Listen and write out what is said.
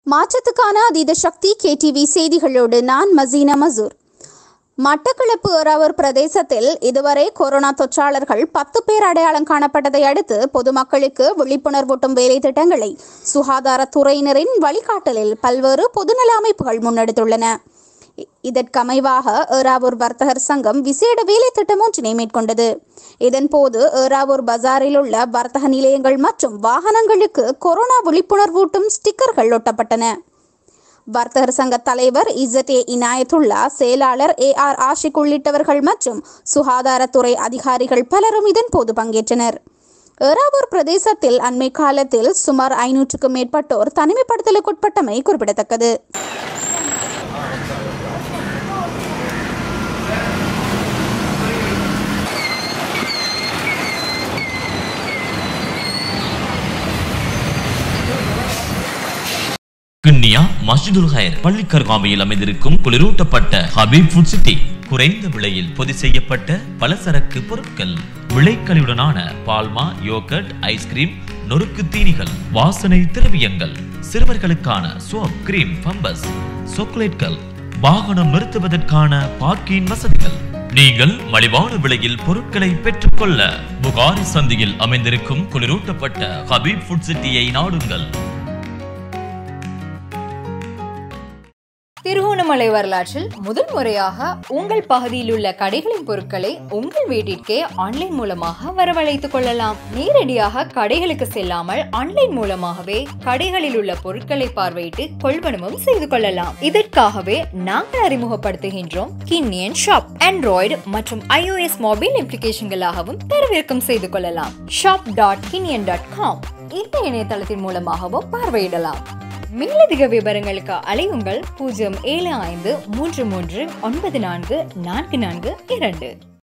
மாற்றத்துக்கான அதீத சக்தி கேடிவி செய்திகளோடு நான் மசீனா மசூர் மட்டக்களப்பு ஏறாவூர் பிரதேசத்தில் இதுவரை கொரோனா தொற்றாளர்கள் பத்து பேர் அடையாளம் காணப்பட்டதை அடுத்து பொதுமக்களுக்கு விழிப்புணர்வூட்டும் வேலை திட்டங்களை சுகாதாரத்துறையினரின் வழிகாட்டலில் பல்வேறு பொதுநல அமைப்புகள் முன்னெடுத்துள்ளன இ- இதற்கமைவாக ஏறாவூர் வர்த்தகர் சங்கம் விசேட வேலை திட்டம் ஒன்றினை மேற்கொண்டது இதன்போது ஏறாவூர் பஜாரில் உள்ள வர்த்தக நிலையங்கள் மற்றும் வாகனங்களுக்கு கொரோனா விழிப்புணர்வூட்டும் ஸ்டிக்கர்கள் ஒட்டப்பட்டன வர்த்தகர் சங்க தலைவர் இசட் ஏ இனாயத்துல்லா செயலாளர் ஏ ஆர் ஆஷிக் உள்ளிட்டவர்கள் மற்றும் சுகாதாரத்துறை அதிகாரிகள் பலரும் இதன் போது பங்கேற்றனர் ஏறாவூர் பிரதேசத்தில் அண்மை காலத்தில் சுமார் ஐநூற்றுக்கும் மேற்பட்டோர் தனிமைப்படுத்தலுக்குட்பட்டமை குறிப்பிடத்தக்கது கிண்ணியா மஸ்ஜிதுல் ஹைர் பள்ளிக்கருகாமையில் அமைந்திருக்கும் குளிரூட்டப்பட்ட ஹபீப் ஃபுட் சிட்டி குறைந்த விலையில் பொதி செய்யப்பட்ட பலசரக்கு பொருட்கள் விளைக்கலியுடனான பால்மா யோகர்ட் ஐஸ்கிரீம் நொறுக்கு தீனிகள் வாசனை திரவியங்கள் சிறுவர்களுக்கான சோப் கிரீம் பம்பஸ் சாக்லேட்கள் வாகனம் நிறுத்துவதற்கான பார்க்கிங் வசதிகள் நீங்கள் மலிவான விலையில் பொருட்களை பெற்றுக்கொள்ள புகாரி சந்தையில் அமைந்திருக்கும் குளிரூட்டப்பட்ட ஹபீப் ஃபுட் சிட்டியை நாடுங்கள் திருகோணமலை வரலாற்றில் முதல் முறையாக உங்கள் பகுதியில் உள்ள கடைகளின் பொருட்களை உங்கள் வீட்டிற்கே ஆன்லைன் மூலமாக வரவழைத்துக் கொள்ளலாம் நேரடியாக கடைகளுக்கு செல்லாமல் ஆன்லைன் மூலமாகவே கடைகளில் உள்ள பொருட்களை பார்வையிட்டு கொள்வனவும் செய்து கொள்ளலாம் இதற்காகவே நாங்கள் அறிமுகப்படுத்துகின்றோம் கின்னியன் ஷாப் ஆண்ட்ராய்டு மற்றும் iOS மொபைல் அப்ளிகேஷன்களாகவும் தரவிறக்கம் செய்து கொள்ளலாம் ஷாப் டாட் கின்னியன் டாட் காம் இந்த இணையதளத்தின் மூலமாகவும் பார்வையிடலாம் மேலதிக விவரங்களுக்கு அலையுங்கள் பூஜ்ஜியம் ஏழு ஐந்து மூன்று மூன்று ஒன்பது நான்கு நான்கு நான்கு இரண்டு